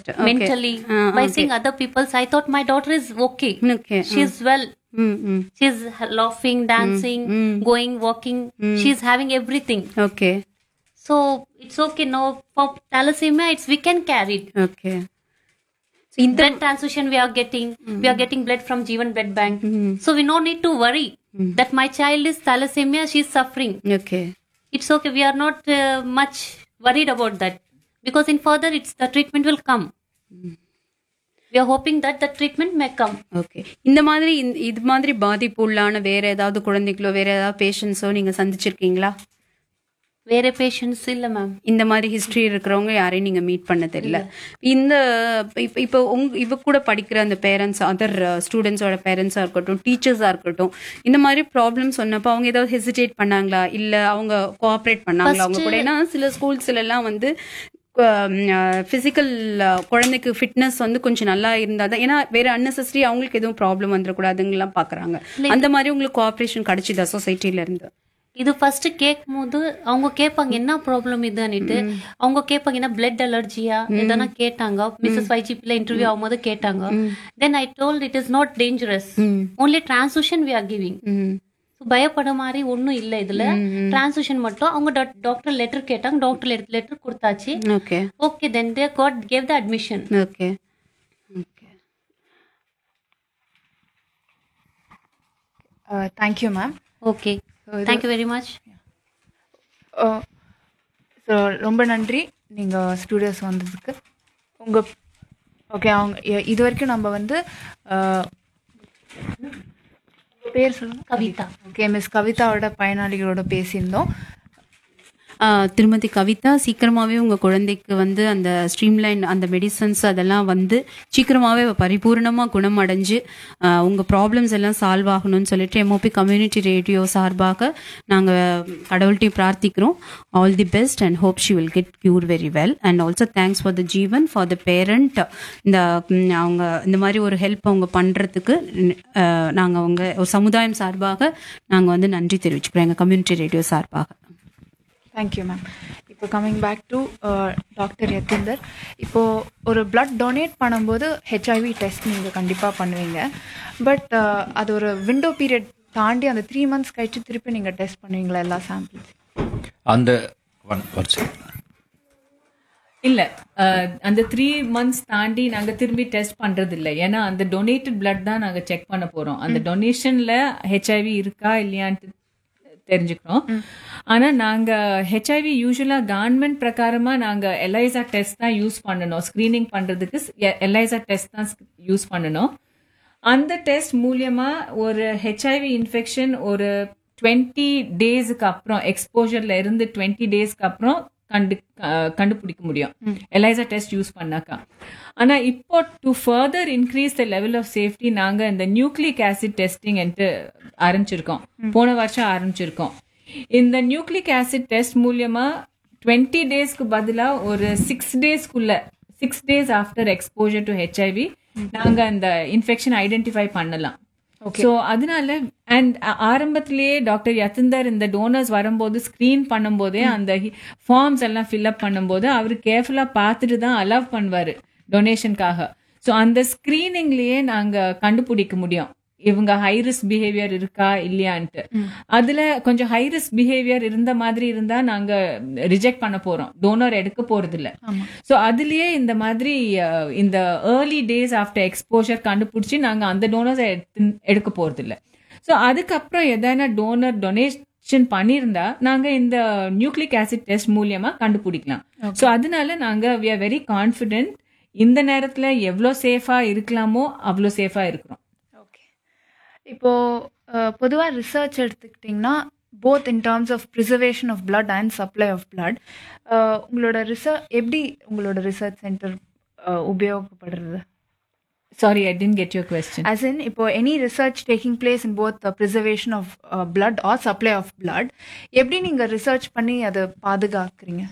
Affect mentally by seeing other people's i thought my daughter is okay okay she's well ம் ம் she's laughing dancing going walking she's having everything okay so it's okay no for thalassemia it's we can carry it okay blood transfusion we are getting we are getting blood from jeevan blood bank so we no need to worry that my child is thalassemia she's suffering okay it's okay we are not uh, much worried about that because in further it's the treatment will come we are hoping that the treatment may come okay இந்த மாதிரி இந்த- இது மாதிரி பாதிப்பு உள்ளான வேற ஏதாவது குழந்தைகளோ வேற ஏதாவது பேஷண்ட்ஸோ நீங்க சந்திச்சிருக்கீங்களா வேற பேஷண்ட்ஸ் இல்ல மேம் இந்த மாதிரி ஹிஸ்டரி இருக்கிறவங்க யாரையும் நீங்க மீட் பண்ணது இல்ல இந்த இப்ப இப்போ உங்க இவ கூட படிக்கிற அந்த பேரண்ட்ஸ் அதர் ஸ்டூடெண்ட்ஸோட பேரண்ட்ஸா இருக்கட்டும் டீச்சர்ஸா இருக்கட்டும் இந்த மாதிரி ப்ராப்ளம் சொன்னப்போ அவங்க ஏதாவது ஹெசிடேட் பண்ணாங்களா இல்ல அவங்க கோஆப்ரேட் பண்ணாங்களா அவங்க கூட ஏன்னா சில ஸ்கூல்ஸ்ல எல்லாம் வந்து பிசிக்கல் குழந்தைக்கு ஃபிட்னஸ் வந்து கொஞ்சம் நல்லா இருந்தா தான் ஏன்னா வேற அன்னெசரி அவங்களுக்கு எதுவும் ப்ராப்ளம் வந்துடக்கூடாதுங்கலாம் பாக்குறாங்க அந்த மாதிரி உங்களுக்கு கோஆப்ரேஷன் கிடைச்சுதா சொசைட்டில இருந்து இது ஃபர்ஸ்ட் கேட்கும் போது அவங்க கேட்பாங்க என்ன ப்ராப்ளம் இதுன்னுட்டு அவங்க கேட்பாங்க என்ன பிளட் அலர்ஜியா எதனா கேட்டாங்க மிஸ்ஸஸ் வைஜிபில இன்டர்வியூ ஆகும்போது கேட்டாங்க then I told it is not dangerous only transfusion we are giving hmm பயப்பட மாதிரி ஒன்றும் இல்லை இதுல டிரான்ஸ்ஃபியூஷன் மட்டும் அவங்க டாக்டர் லெட்டர் கேட்டாங்க டாக்டர் லெட்டர் கொடுத்தாச்சு okay okay then they got gave the admission okay okay thank you ma'am okay thank you very much so ரொம்ப நன்றி நீங்கள் ஸ்டூடியோஸ் வந்ததுக்கு உங்கள் ஓகே அவங்க இ- இது வரைக்கும் நம்ம வந்து அஹ், உங்க பேர் சொல்லுங்க கவிதா ஓகே மிஸ் கவிதாவோட பயனாளிகளோட பேசியிருந்தோம் ஆ, திருமதி கவிதா சீக்கிரமாவே உங்க குழந்தைக்கு வந்து அந்த ஸ்ட்ரீம்லைன் அந்த மெடிசன்ஸ் அதெல்லாம் வந்து சீக்கிரமாவே பரிபூர்ணமா குணமடைஞ்சு ஆ, உங்க ப்ராப்ளம்ஸ் எல்லாம் சால்வ் ஆகணும்னு சொல்லிட்டு எம்ஓபி கம்யூனிட்டி ரேடியோ சார்பாக நாங்க கடவுள்கிட்டையும் பிரார்த்திக்கிறோம் all the best and hope she will get cure very well and also thanks for the Jeevan for the parent இந்த ம், அவங்க இந்த மாதிரி ஒரு ஹெல்ப் அவங்க பண்றதுக்கு ஆ, நாங்க அவங்க ஒரு சமுதாயம் சார்பாக நாங்க வந்து நன்றி தெரிவிச்சுக்கிறோம் எங்க கம்யூனிட்டி ரேடியோ சார்பாக தேங்க்யூ மேம் இப்போ coming back to doctor Yathinder இப்போது ஒரு blood டொனேட் பண்ணும்போது ஹெச்ஐவி டெஸ்ட் நீங்கள் கண்டிப்பாக பண்ணுவீங்க பட் அது ஒரு விண்டோ பீரியட் தாண்டி அந்த த்ரீ மந்த்ஸ் கழிச்சு திருப்பி நீங்கள் டெஸ்ட் பண்ணுவீங்களா எல்லா சாம்பிள்ஸ் அந்த ஒன் ஒரு second. இல்ல அஹ், அந்த த்ரீ மந்த்ஸ் தாண்டி நாங்க திரும்பி டெஸ்ட் பண்றது இல்ல ஏன்னா அந்த டொனேட்டட் blood தான் நாங்க செக் பண்ண போறோம் அந்த டொனேஷன்ல ஹெச்ஐவி இருக்கா இல்லையான்ட்டு தெரிஞ்சுக்கிறோம் ஆனா நாங்க ஹெச்ஐவி யூஸ்வலா கவர்மெண்ட் பிரகாரமா நாங்க எலைசா டெஸ்ட் தான் யூஸ் பண்ணணும் ஸ்கிரீனிங் பண்றதுக்கு எலைசா டெஸ்ட் தான் யூஸ் பண்ணணும் அந்த டெஸ்ட் மூலியமா ஒரு ஹெச்ஐவி இன்ஃபெக்ஷன் ஒரு டுவெண்ட்டி டேஸ்க்கு அப்புறம் எக்ஸ்போஜர்ல இருந்து டுவெண்ட்டி டேஸ்க்கு அப்புறம் கண்டு அஹ் கண்டுபிடிக்க முடியும் எலைசா டெஸ்ட் யூஸ் பண்ணாக்கா ஆனா இப்போ to further increase the level of safety நாங்க இந்த நியூக்ளிக் ஆசிட் டெஸ்டிங் ஆரம்பிச்சிருக்கோம் போன வருஷம் ஆரம்பிச்சிருக்கோம் இந்த நியூக்ளிக் ஆசிட் டெஸ்ட் மூலியமா டுவெண்ட்டி டேஸ்க்கு பதிலா ஒரு சிக்ஸ் டேஸ்க்குள்ள six days after exposure to HIV நாங்க அந்த இன்ஃபெக்ஷன் ஐடென்டிஃபை பண்ணலாம் ஸோ அதனால அண்ட் ஆரம்பத்திலேயே டாக்டர் யத்திந்தர் இந்த டோனர்ஸ் வரும்போது ஸ்க்ரீன் பண்ணும்போதே அந்த ஃபார்ம்ஸ் எல்லாம் ஃபில்அப் பண்ணும்போது அவர் கேர்ஃபுல்லாக பார்த்துட்டு தான் அலவ் பண்ணுவார் டொனேஷனுக்காக ஸோ அந்த ஸ்க்ரீனிங்லேயே நாங்கள் கண்டுபிடிக்க முடியும் இவங்க ஹை ரிஸ்க் பிஹேவியர் இருக்கா இல்லையான்ட்டு அதுல கொஞ்சம் ஹை ரிஸ்க் பிஹேவியர் இருந்த மாதிரி இருந்தா நாங்க ரிஜெக்ட் பண்ண போறோம் டோனர் எடுக்க போறது இல்ல சோ அதுலயே இந்த மாதிரி அஹ், இந்த ஏர்லி டேஸ் ஆஃப்டர் எக்ஸ்போஷர் கண்டுபிடிச்சி நாங்க அந்த டோனர்ஸ் எடுக்க போறது இல்ல சோ அதுக்கப்புறம் எதனா டோனர் டொனேஷன் பண்ணியிருந்தா நாங்க இந்த நியூக்ளிக் ஆசிட் டெஸ்ட் மூலியமா கண்டுபிடிக்கலாம் சோ அதனால நாங்க வி ஆர் வெரி கான்ஃபிடென்ட் இந்த நேரத்துல எவ்வளோ சேஃபா இருக்கலாமோ அவ்வளோ சேஃபா இருக்கிறோம் ஓகே இப்போது பொதுவாக ரிசர்ச் எடுத்துக்கிட்டிங்கன்னா both in terms of preservation of blood and supply of blood ah, உங்களோட ரிசர்ச் எப்படி உங்களோட ரிசர்ச் சென்டர் உபயோகப்படுறது sorry I didn't get your question as in இப்போ any research taking place in both preservation of blood or supply of blood எப்படி நீங்கள் research பண்ணி அதை பாதுகாக்கிறீங்க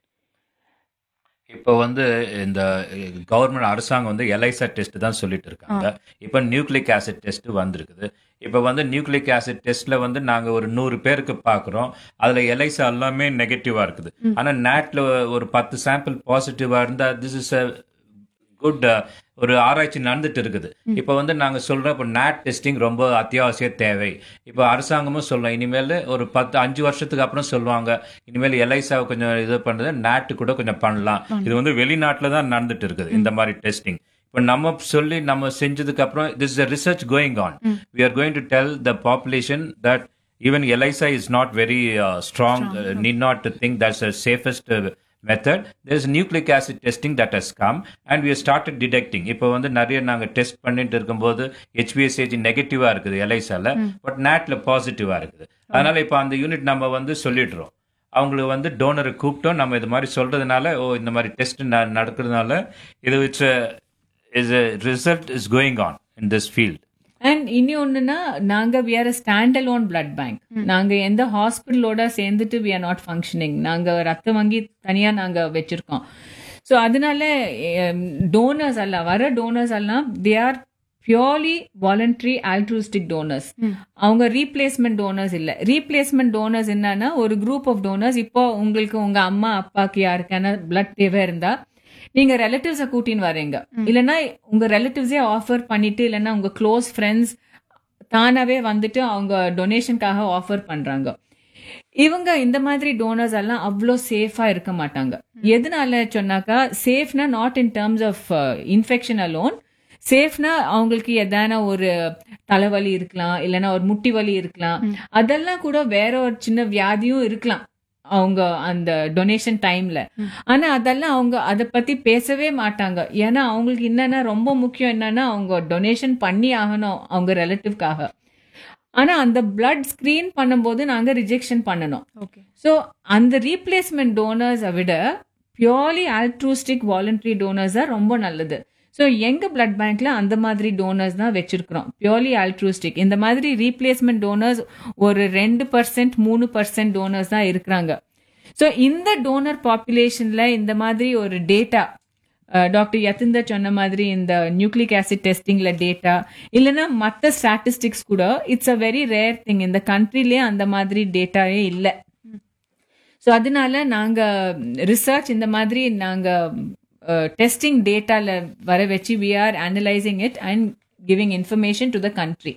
இப்போ வந்து இந்த கவர்மெண்ட் அரசாங்கம் வந்து எலைசா டெஸ்ட் தான் சொல்லிட்டு இருக்காங்க இப்போ நியூக்ளிக் ஆசிட் டெஸ்ட் வந்திருக்குது இப்போ வந்து நியூக்ளிக் ஆசிட் டெஸ்ட்ல வந்து நாங்க ஒரு நூறு பேருக்கு பார்க்குறோம் அதுல எலைசா எல்லாமே நெகட்டிவா இருக்குது ஆனா நேட்ல ஒரு பத்து சாம்பிள் பாசிட்டிவா இருந்தா திஸ் இஸ் குட் ஒரு ஆராய்ச்சி நடந்துட்டு இருக்குது இப்போ வந்து நாங்க சொல்றோம் இப்போ நேட் டெஸ்டிங் ரொம்ப அத்தியாவசிய தேவை இப்போ அரசாங்கமும் சொல்லும் இனிமேல் ஒரு பத்து அஞ்சு வருஷத்துக்கு அப்புறம் சொல்லுவாங்க இனிமேல் எல்ஐசாவை கொஞ்சம் இது பண்றது நேட் கூட கொஞ்சம் பண்ணலாம் இது வந்து வெளிநாட்டுல தான் நடந்துட்டு இருக்குது இந்த மாதிரி டெஸ்டிங் இப்போ நம்ம சொல்லி நம்ம செஞ்சதுக்கு அப்புறம் this research going on we are going to tell the population that even ELISA is not very uh, strong, uh, need not to think that's the safest uh, method. There's nucleic acid testing that has come and we have started detecting. இப்போ வந்து நிறைய நாங்கள் test பண்ணிட்டு இருக்கும்போது ஹெச்பிஎஸ்ஏஜ் நெகட்டிவாக இருக்குது எல்ஐசால but நேட்ல பாசிட்டிவாக இருக்குது அதனால இப்போ அந்த யூனிட் நம்ம வந்து சொல்லிடுறோம் அவங்களுக்கு வந்து டோனரை கூப்பிட்டோம் நம்ம இது மாதிரி சொல்றதுனால ஓ இந்த மாதிரி டெஸ்ட் நடக்கிறதுனால இது it's is result is going on in this field and இனி ஒண்ணுன்னா நாங்க we are stand alone blood bank நாங்க எந்த ஹாஸ்பிட்டலோட சேர்ந்துட்டு வி ஆர் நாட் ஃபங்க்ஷனிங் நாங்க ரத்த வங்கி தனியா நாங்க வச்சிருக்கோம் ஸோ அதனால டோனர்ஸ் அல்ல வர டோனர்ஸ் எல்லாம் they are purely voluntary altruistic donors அவங்க ரீப்ளேஸ்மெண்ட் டோனர்ஸ் இல்ல ரீப்ளேஸ்மெண்ட் டோனர்ஸ் என்னன்னா ஒரு குரூப் ஆஃப் டோனர்ஸ் இப்போ உங்களுக்கு உங்க அம்மா அப்பாக்கு யாருக்கான பிளட் தேவை இருந்தா நீங்க ரிலேட்டிவ்ஸ கூட்டின்னு வரீங்க இல்லைன்னா உங்க ரிலேட்டிவ்ஸே ஆஃபர் பண்ணிட்டு இல்லைன்னா உங்க க்ளோஸ் ஃப்ரெண்ட்ஸ் தானாவே வந்துட்டு அவங்க டொனேஷனுக்காக ஆஃபர் பண்றாங்க இவங்க இந்த மாதிரி டோனர்ஸ் எல்லாம் அவ்வளோ சேஃபா இருக்க மாட்டாங்க எதனால சொன்னாக்கா சேஃப்னா not in terms of infection alone சேஃப்னா அவங்களுக்கு எதான ஒரு தலைவலி இருக்கலாம் இல்லைன்னா ஒரு முட்டி வலி இருக்கலாம் அதெல்லாம் கூட வேற ஒரு சின்ன வியாதியும் இருக்கலாம் அவங்க அந்த டொனேஷன் டைம்ல ஆனா அதெல்லாம் அவங்க அதை பத்தி பேசவே மாட்டாங்க ஏன்னா அவங்களுக்கு என்னன்னா ரொம்ப முக்கியம் என்னன்னா அவங்க டொனேஷன் பண்ணி ஆகணும் அவங்க ரிலேட்டிவ்காக ஆனா அந்த பிளட் ஸ்கிரீன் பண்ணும்போது நாங்க ரிஜெக்ஷன் பண்ணணும் ஓகே ஸோ அந்த ரீப்ளேஸ்மெண்ட் டோனர்ஸை விட பியோர்லி ஆல்ட்ரூஸ்டிக் வாலண்டரி டோனர்ஸ் தான் ரொம்ப நல்லது ஸோ எங்க பிளட் பேங்க்ல அந்த மாதிரி டோனர்ஸ் தான் வச்சிருக்கிறோம் பியோர்லி ஆல்ட்ரூஸ்டிக் இந்த மாதிரி ரீப்ளேஸ்மெண்ட் டோனர்ஸ் ஒரு ரெண்டு பர்சன்ட் மூணு பர்சன்ட் டோனர்ஸ் தான் இருக்கிறாங்க ஸோ இந்த டோனர் பாப்புலேஷன்ல இந்த மாதிரி ஒரு டேட்டா டாக்டர் யத்திந்தர் சொன்ன மாதிரி இந்த நியூக்ளிக் ஆசிட் டெஸ்டிங்ல டேட்டா இல்லைன்னா மற்ற ஸ்டாட்டிஸ்டிக்ஸ் கூட it's a very rare thing இந்த கண்ட்ரிலே அந்த மாதிரி டேட்டாவே இல்லை ஸோ அதனால நாங்க ரிசர்ச் இந்த மாதிரி நாங்க டெஸ்டிங் டேட்டால வர வச்சு we are analysing it and giving information to the country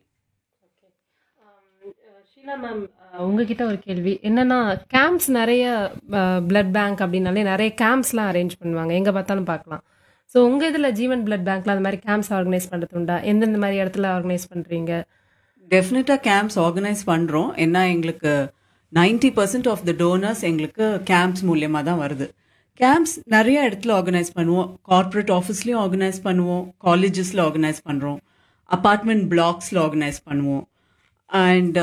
Sheela ma'am உங்ககிட்ட ஒரு கேள்வி என்னன்னா கேம்ப்ஸ் நிறைய பிளட் பேங்க் அப்படின்னாலே நிறைய கேம்ப்ஸ்லாம் அரேஞ்ச் பண்ணுவாங்க எங்கே பார்த்தாலும் பார்க்கலாம் ஸோ உங்கள் இதில் ஜீவன் பிளட் பேங்க்ல அந்த மாதிரி கேம்ப்ஸ் ஆர்கனைஸ் பண்ணுறது உண்டா எந்தெந்த மாதிரி இடத்துல ஆர்கனைஸ் பண்ணுறீங்க டெஃபினட்டாக கேம்ப்ஸ் ஆர்கனைஸ் பண்ணுறோம் ஏன்னா எங்களுக்கு ninety percent of the donors எங்களுக்கு கேம்ப்ஸ் மூலியமாக தான் வருது கேம்ப்ஸ் நிறைய இடத்துல ஆர்கனைஸ் பண்ணுவோம் கார்ப்பரேட் ஆஃபீஸ்லேயும் ஆர்கனைஸ் பண்ணுவோம் காலேஜஸில் ஆர்கனைஸ் பண்ணுறோம் அப்பார்ட்மெண்ட் பிளாக்ஸில் ஆர்கனைஸ் பண்ணுவோம் அண்ட்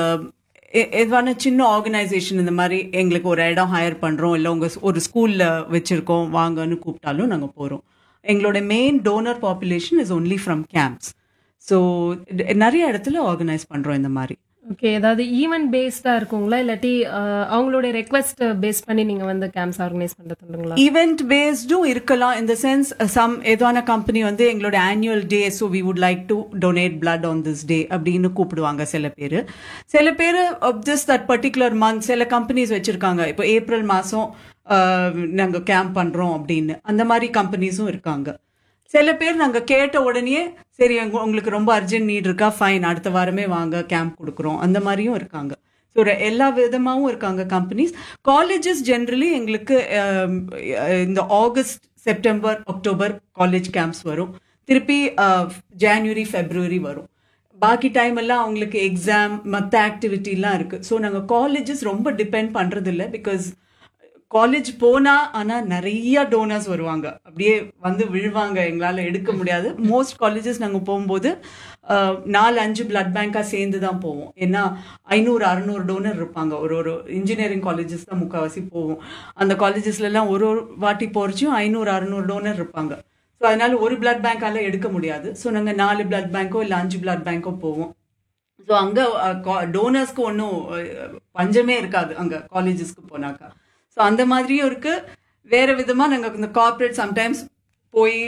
எதுவான சின்ன ஆர்கனைசேஷன் இந்த மாதிரி எங்களுக்கு ஒரு இடம் ஹையர் பண்ணுறோம் இல்லை உங்கள் ஒரு ஸ்கூலில் வச்சுருக்கோம் வாங்கன்னு கூப்பிட்டாலும் நாங்கள் போகிறோம் எங்களோட main donor population is only from camps so நிறைய இடத்துல ஆர்கனைஸ் பண்ணுறோம் இந்த மாதிரி ஓகே ஏதாவது ஈவென்ட் பேஸ்டாக இருக்குங்களா இல்லாட்டி அஹ், அவங்களுடைய ரெக்வஸ்ட் பேஸ் பண்ணி நீங்கள் வந்து கேம்ப்ஸ் ஆர்கனைஸ் பண்ணுறது உண்டுங்களா ஈவெண்ட் பேஸ்டும் இருக்கலாம் இந்த சென்ஸ் சம் ஏதான கம்பெனி வந்து எங்களோட annual day so we would like to donate blood on this day அப்படின்னு கூப்பிடுவாங்க சில பேர் சில பேர் ஜஸ்ட் தட் பர்டிகுலர் மந்த் சில கம்பெனிஸ் வச்சிருக்காங்க இப்போ ஏப்ரல் மாதம் நாங்கள் கேம்ப் பண்ணுறோம் அப்படின்னு அந்த மாதிரி கம்பெனிஸும் இருக்காங்க சில பேர் நாங்கள் கேட்ட உடனே சரி எங்க- உங்களுக்கு ரொம்ப அர்ஜென்ட் நீட் இருக்கா ஃபைன் அடுத்த வாரமே வாங்க கேம்ப் கொடுக்குறோம் அந்த மாதிரியும் இருக்காங்க ஸோ எல்லா விதமாகவும் இருக்காங்க கம்பெனிஸ் காலேஜஸ் ஜென்ரலி எங்களுக்கு um, இந்த August September October college camps வரும் திருப்பி ஜான்வரி ஃபெப்ரவரி வரும் பாக்கி டைம் எல்லாம் அவங்களுக்கு எக்ஸாம் மற்ற ஆக்டிவிட்டிலாம் இருக்குது ஸோ நாங்கள் காலேஜஸ் ரொம்ப டிபெண்ட் பண்ணுறதில்ல பிகாஸ் காலேஜ் போனா ஆனா நிறைய டோனர்ஸ் வருவாங்க அப்படியே வந்து விழுவாங்க எங்களால எடுக்க முடியாது மோஸ்ட் காலேஜஸ் நாங்க போகும்போது அஹ், நாலு அஞ்சு பிளட் பேங்கா சேர்ந்து தான் போவோம் ஏன்னா ஐநூறு அறுநூறு டோனர் இருப்பாங்க ஒரு ஒரு இன்ஜினியரிங் காலேஜஸ் தான் முக்கால்வாசி போவோம் அந்த காலேஜஸ்ல எல்லாம் ஒரு ஒரு வாட்டி போறச்சும் ஐநூறு அறுநூறு டோனர் இருப்பாங்க ஸோ அதனால ஒரு பிளட் பேங்கால எடுக்க முடியாது ஸோ நாங்க நாலு பிளட் பேங்கோ இல்லை அஞ்சு பிளட் பேங்கோ போவோம் ஸோ அங்கே டோனர்ஸ்க்கு ஒன்றும் பஞ்சமே இருக்காது அங்கே காலேஜஸ்க்கு போனாக்கா ஸோ அந்த மாதிரியும் இருக்கு வேற விதமாக நாங்கள் இந்த கார்ப்பரேட் சம்டைம்ஸ் போய்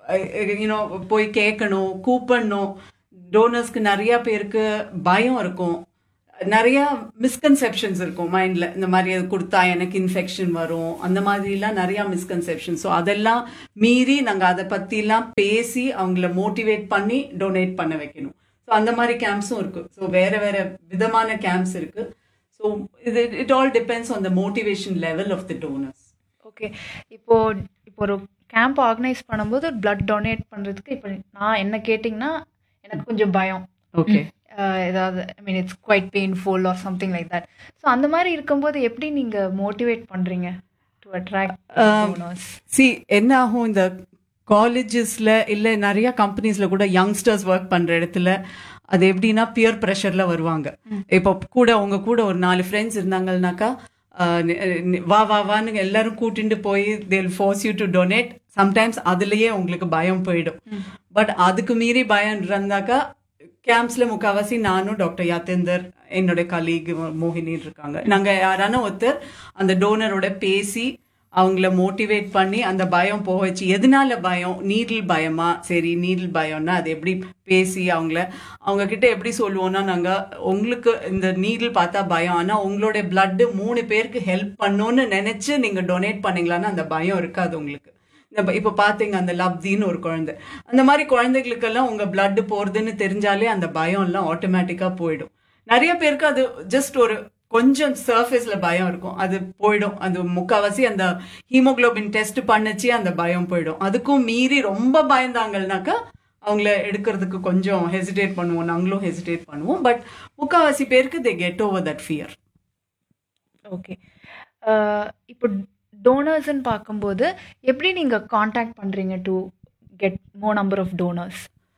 யூனோ போய் கேட்கணும் கூப்பிடணும் டோனர்ஸ்க்கு நிறைய பேருக்கு பயம் இருக்கும் நிறைய மிஸ்கன்செப்ஷன்ஸ் இருக்கும் மைண்ட்ல இந்த மாதிரி அது கொடுத்தா எனக்கு இன்ஃபெக்ஷன் வரும் அந்த மாதிரிலாம் நிறைய மிஸ்கன்செப்ஷன் ஸோ அதெல்லாம் மீறி நாங்கள் அதை பற்றிலாம் பேசி அவங்கள மோட்டிவேட் பண்ணி டொனேட் பண்ண வைக்கணும் ஸோ அந்த மாதிரி கேம்ப்ஸும் இருக்கு ஸோ வேற வேற விதமான கேம்ப்ஸ் இருக்கு ஸோ இது it all depends on the motivation level of the donors okay இப்போ இப்போ ஒரு கேம்ப் ஆர்கனைஸ் பண்ணும்போது பிளட் டொனேட் பண்ணுறதுக்கு இப்போ நான் என்ன கேட்டிங்கன்னா எனக்கு கொஞ்சம் பயம் ஓகே அஹ் ஏதாவது I mean it's quite painful or something like that so அந்த மாதிரி இருக்கும்போது எப்படி நீங்கள் மோட்டிவேட் பண்ணுறீங்க டு அட்ராக்ட் டோனர்ஸ் சி என்ன ஆகும் இந்த காலேஜஸ்ல இல்ல நிறைய கம்பெனிஸ்ல கூட யங்ஸ்டர்ஸ் ஒர்க் பண்ற இடத்துல அது எப்படின்னா பியர் ப்ரெஷர்ல வருவாங்க இப்போ கூட உங்க கூட ஒரு நாலு ஃப்ரெண்ட்ஸ் இருந்தாங்கன்னாக்கா ஆஹ் நி- நி- வா வா வான்னு எல்லாரும் கூட்டிட்டு போய் they'll force you to donate sometimes அதுலயே உங்களுக்கு பயம் போயிடும் பட் அதுக்கு மீறி பயம் இருந்தாக்கா கேம்ப்ஸ்ல முக்காவாசி நானும் டாக்டர் யாத்தேந்தர் என்னோட கலீக் மோகினி இருக்காங்க நாங்க யாரான ஒருத்தர் அந்த டோனரோட பேசி அவங்கள மோட்டிவேட் பண்ணி அந்த பயம் போக வச்சு எதனால பயம் நீடில் பயமா சரி நீடில் பயம்னா அது எப்படி பேசி அவங்கள அவங்க கிட்ட எப்படி சொல்லுவோம்னா நாங்க உங்களுக்கு இந்த நீடில் பார்த்தா பயம் ஆனா உங்களோட blood மூணு பேருக்கு ஹெல்ப் பண்ணணும்னு நினைச்சு நீங்க டொனேட் பண்ணீங்களான்னா அந்த பயம் இருக்காது உங்களுக்கு இந்த ப- இப்ப பாத்தீங்க அந்த லப்தின்னு ஒரு குழந்தை அந்த மாதிரி குழந்தைகளுக்கெல்லாம் உங்க blood போறதுன்னு தெரிஞ்சாலே அந்த பயம் எல்லாம் ஆட்டோமேட்டிக்கா போயிடும் நிறைய பேருக்கு அது ஜஸ்ட் ஒரு கொஞ்சம் சர்ஃபேஸ்ல பயம் இருக்கும் அது போயிடும் அது முக்காவாசி அந்த ஹீமோகுளோபின் டெஸ்ட் பண்ணுச்சு அந்த பயம் போயிடும் அதுக்கும் மீறி ரொம்ப பயந்தாங்கன்னாக்கா அவங்கள எடுக்கிறதுக்கு கொஞ்சம் ஹெசிடேட் பண்ணுவோம் நாங்களும் ஹெசிடேட் பண்ணுவோம் பட் முக்காவாசி பேருக்கு they get over that fear okay இப்போ டோனர்ஸ்ன்னு பார்க்கும்போது எப்படி நீங்கள் காண்டாக்ட் பண்ணுறீங்க to get more number of donors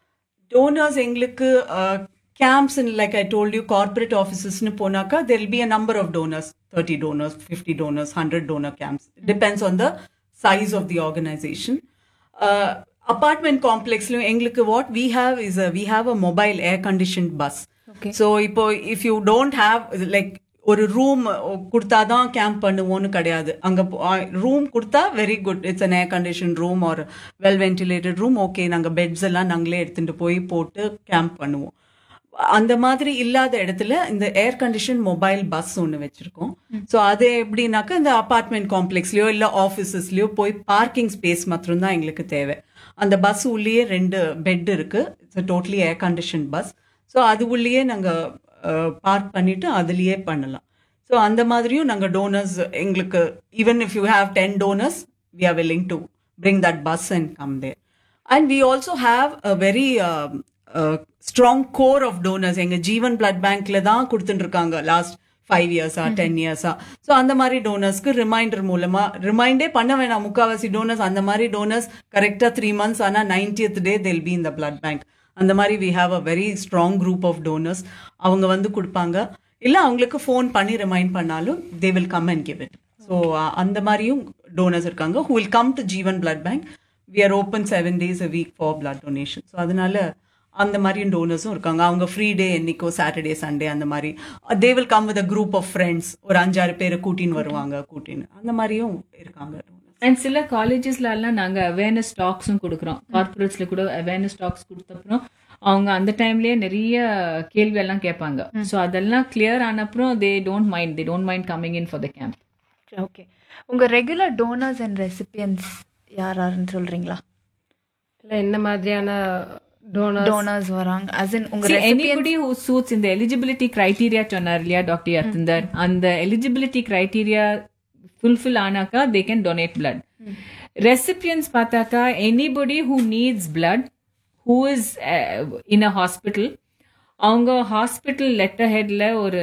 donors எங்களுக்கு camps like I told you corporate ஆஃபீஸஸ்னு போனாக்கா there be a number of donors thirty donors fifty donors hundred donor camps depends on the size of the organisation apartment காம்ப்ளெக்ஸ்லையும் எங்களுக்கு what we have is we have a mobile air condition bus so இப்போ if you don't have like ஒரு room கொடுத்தாதான் camp பண்ணுவோம்னு கிடையாது அங்க room கொடுத்தா very good it's an air condition room or well ventilated room okay நாங்க beds எல்லாம் நாங்களே எடுத்துட்டு போய் போட்டு கேம்ப் பண்ணுவோம் அந்த மாதிரி இல்லாத இடத்துல இந்த ஏர் கண்டிஷன் மொபைல் பஸ் ஒன்று வச்சிருக்கோம் ஸோ அது எப்படின்னாக்கா இந்த அபார்ட்மெண்ட் காம்ப்ளெக்ஸ்லயோ இல்லை ஆஃபீஸஸ்லயோ போய் பார்க்கிங் ஸ்பேஸ் மாத்திரம் தான் எங்களுக்கு தேவை அந்த பஸ் உள்ளேயே ரெண்டு பெட் இருக்கு it's totally air condition bus so அது உள்ளேயே நாங்கள் பார்க் பண்ணிட்டு அதுலயே பண்ணலாம் ஸோ அந்த மாதிரியும் நாங்கள் டோனர்ஸ் எங்களுக்கு even if you have ten donors we are willing to bring that bus and come there and we also have a very um, uh, strong core of donors எங்க ஜீவன் blood பேங்க்ல தான் கொடுத்துட்டு இருக்காங்க last five இயர்ஸா ten இயர்ஸா so அந்த மாதிரி டோனர்ஸ்க்கு reminder மூலமா ரிமைண்டே பண்ண வேணாம் முக்காவாசி டோனர்ஸ் அந்த மாதிரி டோனர்ஸ் கரெக்டா த்ரீ மந்த்ஸ் ஆனா நைன்டியத் டே தெல் பி இந்த பிளட் பேங்க் அந்த மாதிரி we have a very strong group of donors அவங்க வந்து கொடுப்பாங்க இல்ல அவங்களுக்கு ஃபோன் பண்ணி ரிமைண்ட் பண்ணாலும் they will come and give it so அந்த மாதிரியும் டோனர்ஸ் இருக்காங்க who will come to Jeevan blood bank we are open seven days a week for blood donation so அதனால அந்த மாதிரியும் டோனர்ஸும் இருக்காங்க அவங்க ஃப்ரீ டே என்னைக்கோ சாட்டர்டே சண்டே அந்த மாதிரி they will come with a group of friends ஒரு அஞ்சாறு பேரை கூட்டின்னு வருவாங்க கூட்டின்னு அந்த மாதிரியும் இருக்காங்க அண்ட் சில காலேஜஸ்ல எல்லாம் நாங்க அவேர்னஸ் டாக்ஸும் கொடுக்குறோம் கார்பரேட்ஸ்ல கூட அவேர்னஸ் டாக்ஸ் கொடுத்தப்புறம் அவங்க அந்த டைம்லயே நிறைய கேள்வி எல்லாம் கேட்பாங்க ஸோ அதெல்லாம் கிளியர் ஆன அப்புறம் they don't mind they don't mind coming in for the camp okay உங்கள் ரெகுலர் டோனர்ஸ் அண்ட் ரெசிபியன்ஸ் யார் யாருன்னு சொல்கிறீங்களா இல்லை என்ன மாதிரியான டோனர் டோனர்ஸ் வராங்க as in உங்க See, recipients- anybody who suits in the eligibility criteria சொன்னார் இல்லையா டாக்டர் யர்த்தந்தர் அந்த eligibility criteria fulfill ஆனாக்கா they can donate blood recipients பார்த்தாக்கா anybody who needs blood who is uh, in a hospital அவங்க hospital letter ஹெட்ல ஒரு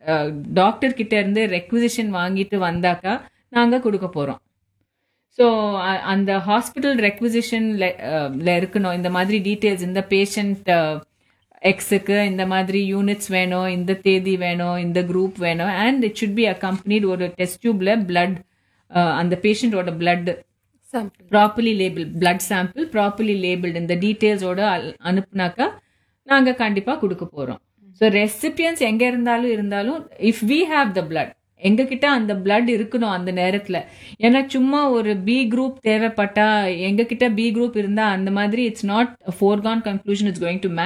doctor கிட்ட இருந்து ரெக்விசிஷன் வாங்கிட்டு வந்தாக்கா நாங்க கொடுக்க போறோம் ஸோ அந்த ஹாஸ்பிட்டல் ரெக்விசிஷன்ல இருக்கணும் இந்த மாதிரி டீட்டெயில்ஸ் இந்த பேஷண்ட் எக்ஸுக்கு இந்த மாதிரி யூனிட்ஸ் வேணும் இந்த தேதி வேணும் இந்த குரூப் வேணும் and it should be accompanied ஒரு டெஸ்ட் டியூப்ல பிளட் அந்த பேஷண்டோட blood sample properly label blood sample properly labelled இந்த டீட்டெயில்ஸோட அனுப்புனாக்கா நாங்க கண்டிப்பா கொடுக்க போறோம் ஸோ ரெசிபியன்ஸ் எங்க இருந்தாலும் இருந்தாலும் if we have the blood எங்க கிட்ட அந்த பிளட் இருக்கணும் அந்த நேரத்துல ஏன்னா சும்மா ஒரு பி குரூப் தேவைப்பட்டா எங்க கிட்ட பி குரூப் இருந்தா அந்த மாதிரி it's not foregone conclusion it's going to match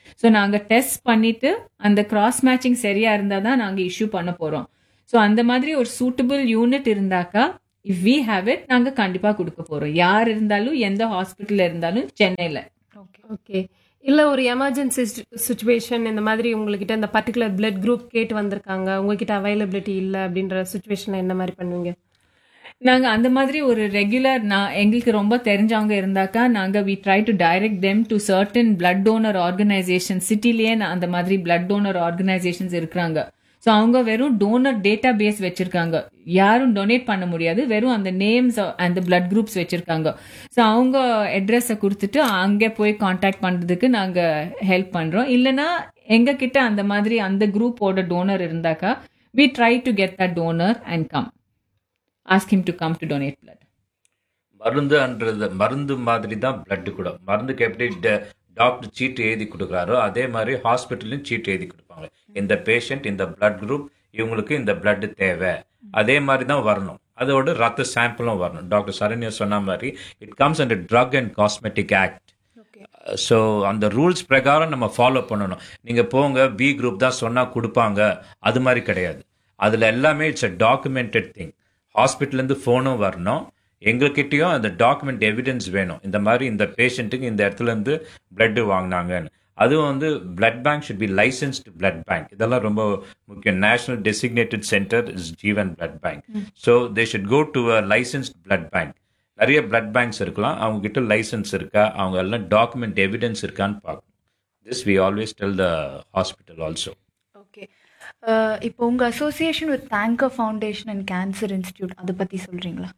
so நாங்கள் டெஸ்ட் பண்ணிட்டு அந்த கிராஸ் மேட்சிங் சரியா இருந்தால் தான் நாங்கள் இஷ்யூ பண்ண போகிறோம் ஸோ அந்த மாதிரி ஒரு சூட்டபிள் யூனிட் இருந்தாக்கா இஃப் வி ஹேவ் இட் நாங்கள் கண்டிப்பாக கொடுக்க போகிறோம் யார் இருந்தாலும் எந்த ஹாஸ்பிட்டலில் இருந்தாலும் சென்னையில் ஓகே இல்ல ஒரு எமர்ஜென்சி சுச்சுவேஷன் இந்த மாதிரி உங்ககிட்ட இந்த பர்டிகுலர் பிளட் குரூப் கேட்டு வந்திருக்காங்க உங்ககிட்ட அவைலபிலிட்டி இல்ல அப்படின்ற சுச்சுவேஷன்ல என்ன மாதிரி பண்ணுவீங்க நாங்கள் அந்த மாதிரி ஒரு ரெகுலர் நான் எங்களுக்கு ரொம்ப தெரிஞ்சவங்க இருந்தாக்கா நாங்கள் we try to direct them to certain blood donor organisation சிட்டிலேயே அந்த மாதிரி பிளட் டோனர் ஆர்கனைசேஷன்ஸ் இருக்கிறாங்க ஸோ அவங்க வெறும் டோனர் டேட்டா பேஸ் வச்சிருக்காங்க யாரும் டொனேட் பண்ண முடியாது வெறும் அந்த நேம்ஸ் அந்த பிளட் குரூப்ஸ் வச்சிருக்காங்க ஸோ அவங்க அட்ரஸை கொடுத்துட்டு அங்கே போய் காண்டாக்ட் பண்ணுறதுக்கு நாங்கள் ஹெல்ப் பண்ணுறோம் இல்லைன்னா எங்க கிட்ட அந்த மாதிரி அந்த குரூப்போட டோனர் இருந்தாக்கா we try to get the donor and come ask him to come to donate blood. மருந்துன்றது மருந்து மாதிரி தான் பிளட் கூட மருந்துக்கு எப்படி டாக்டர் சீட் எழுதி கொடுக்குறாரோ அதே மாதிரி ஹாஸ்பிட்டல்லையும் சீட் எழுதி கொடுப்பாங்க இந்த பேஷண்ட் இந்த பிளட் குரூப் இவங்களுக்கு இந்த பிளட் தேவை அதே மாதிரி தான் வரணும் அதோட ரத்த சாம்பிளும் வரணும் டாக்டர் சரண்யா சொன்ன மாதிரி it comes under drug and cosmetic act so அந்த ரூல்ஸ் பிரகாரம் நம்ம ஃபாலோ பண்ணணும் நீங்கள் போங்க பி குரூப் தான் சொன்னால் கொடுப்பாங்க அது மாதிரி கிடையாது அதில் எல்லாமே இட்ஸ் அ டாக்குமெண்டட் திங் ஹாஸ்பிட்டல்லேருந்து ஃபோனும் வரணும் எங்ககிட்டயும் அந்த டாக்குமெண்ட் எவிடன்ஸ் வேணும் இந்த மாதிரி இந்த பேஷண்ட்டுக்கு இந்த இடத்துல இருந்து பிளட் வாங்கினாங்கன்னு அதுவும் வந்து blood bank should be licensed blood bank இதெல்லாம் ரொம்ப முக்கியம் national designated centre is Jeevan blood bank so they should go to a licensed blood bank நிறைய பிளட் பேங்க்ஸ் இருக்கலாம் அவங்க கிட்ட லைசன்ஸ் இருக்கா அவங்க எல்லாம் டாக்குமெண்ட் எவிடன்ஸ் இருக்கான்னு பார்க்கணும் this we always tell the hospital also okay இப்போ உங்க association with tanker foundation and cancer institute அதை பத்தி சொல்றீங்களா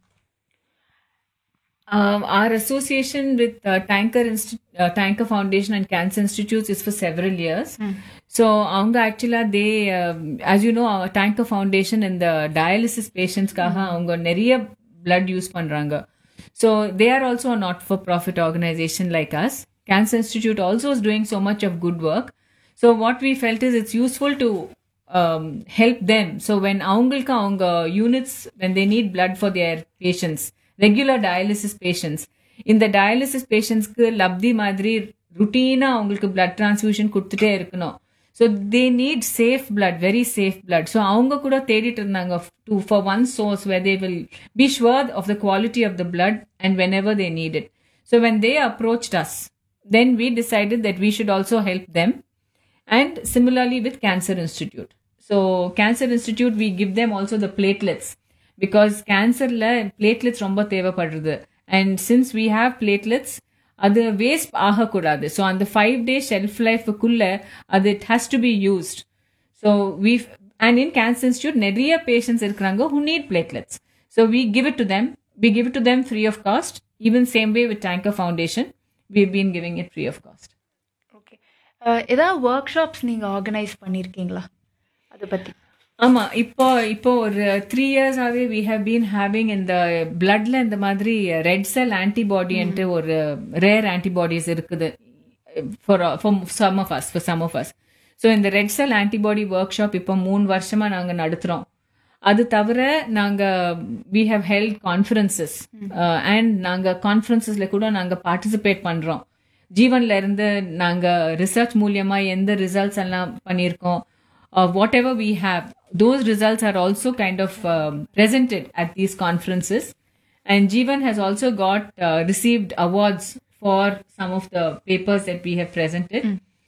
Um, our association with uh, Tanker Insti- uh, Tanker Foundation and Cancer Institutes is for several years. So, அவங்க actually they, um, as you know, our Tanker Foundation and the dialysis patients காக அவங்க நிறைய blood use பண்றாங்க. So, they are also a not-for-profit organization like us. Cancer Institute also is doing so much of good work. So, what we felt is it's useful to um, help them. So, when அவங்களுக்கு அவங்க units, when they need blood for their patients, regular dialysis patients இந்த dialysis பேஷண்ட்ஸ்க்கு லப்தி மாதிரி ருட்டீனாக அவங்களுக்கு blood transfusion கொடுத்துட்டே இருக்கணும் so they need safe blood very safe blood so அவங்க கூட தேடிட்டு இருந்தாங்க to for one source where they will be sure of the quality of the blood and whenever they need it so when they approached us then we decided that we should also help them and similarly with cancer institute so cancer institute we give them also the platelets because cancerல platelets ரொம்ப தேவைப்படுறது and since we have platelets அது waste ஆகக்கூடாது so அந்த five day shelf லைஃபுக்குள்ள அது it has to be used so we and in cancer institute நிறைய patients இருக்கிறாங்க who need platelets so we give it to them we give it to them free of cost even same way with tanker foundation we been giving it free of cost okay ஏதாவது work shops நீங்க organise பண்ணியிருக்கீங்களா அதை பத்தி ஆமா இப்போ இப்போ ஒரு three இயர்ஸாவே வி ஹவ் பீன் ஹேவிங் இந்த பிளட்ல இந்த மாதிரி ரெட் செல் ஆன்டிபாடின்ட்டு ஒரு ரேர் ஆன்டிபாடிஸ் இருக்குது for for some of us for some of us so இந்த red cell antibody workshop இப்போ மூணு வருஷமா நாங்க நடத்துறோம் அது தவிர நாங்க we have held conferences and நாங்க கான்ஃபரன்சஸ்ல கூட நாங்க பார்ட்டிசிபேட் பண்றோம் ஜீவன்ல இருந்து நாங்க ரிசர்ச் மூலியமா எந்த ரிசல்ட்ஸ் எல்லாம் பண்ணியிருக்கோம் uh, whatever we have, those results are also kind of um, presented at these conferences. And Jeevan has also got uh, received awards for some of the papers that we have presented.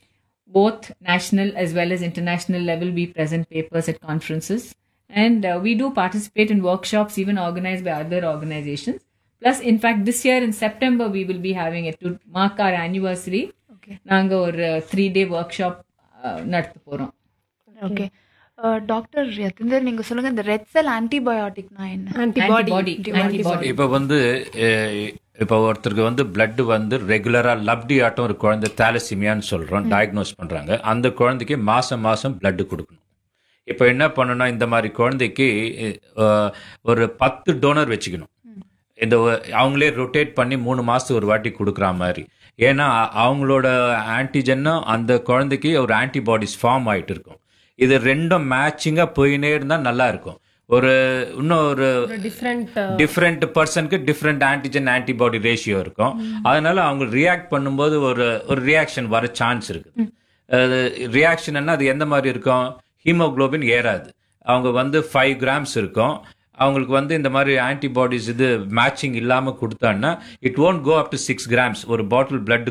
Both national as well as international level, we present papers at conferences. And uh, we do participate in workshops even organized by other organizations. Plus, in fact, this year in September, we will be having it to mark our anniversary. நாங்க ஒரு three day work shop நடத்த போறோம் okay doctor யதீந்தர் நீங்க சொல்லுங்க இந்த red செல் ஆன்டிபயோட்டிக்னா என்ன antibody Antibody. இப்போ வந்து அஹ், இப்போ ஒருத்தருக்கு வந்து blood வந்து ரெகுலரா லப்டி ஆட்டம் ஒரு குழந்தை தாலசிமியான்னு சொல்றோம் டயக்னோஸ் பண்றாங்க அந்த குழந்தைக்கு மாசம் மாசம் blood கொடுக்கணும் இப்போ என்ன பண்ணணும் இந்த மாதிரி குழந்தைக்கு அஹ், ஒரு பத்து டோனர் வச்சுக்கணும் இந்த ஒ- அவங்களே ரொட்டேட் பண்ணி மூணு மாசத்துக்கு ஒரு வாட்டி கொடுக்குற மாதிரி ஏன்னா அ- அவங்களோட ஆன்டிஜென்னும் அந்த குழந்தைக்கு ஒரு ஆன்டிபாடிஸ் ஃபார்ம் ஆயிட்டு இருக்கும் இது ரெண்டும் மேட்சிங்கா போயினே இருந்தா நல்லா இருக்கும் ஒரு இன்னும் ஒரு டிஃப்ரெண்ட் டிஃப்ரெண்ட் பர்சனுக்கு டிஃப்ரெண்ட் ஆன்டிஜன் ஆன்டிபாடி ரேஷியோ இருக்கும் அதனால அவங்க ரியாக்ட் பண்ணும்போது ஒரு ஒரு ரியாக்ஷன் வர சான்ஸ் இருக்குது ரியாக்ஷன்னா அது எந்த மாதிரி இருக்கும் ஹீமோகுளோபின் ஏறாது அவங்க வந்து ஃபைவ் கிராம்ஸ் இருக்கும் அவங்களுக்கு வந்து இந்த மாதிரி ஆன்டிபாடிஸ் இது மேட்சிங் இல்லாமல் கொடுத்தான்னா it won't go up to six grams ஒரு பாட்டில் blood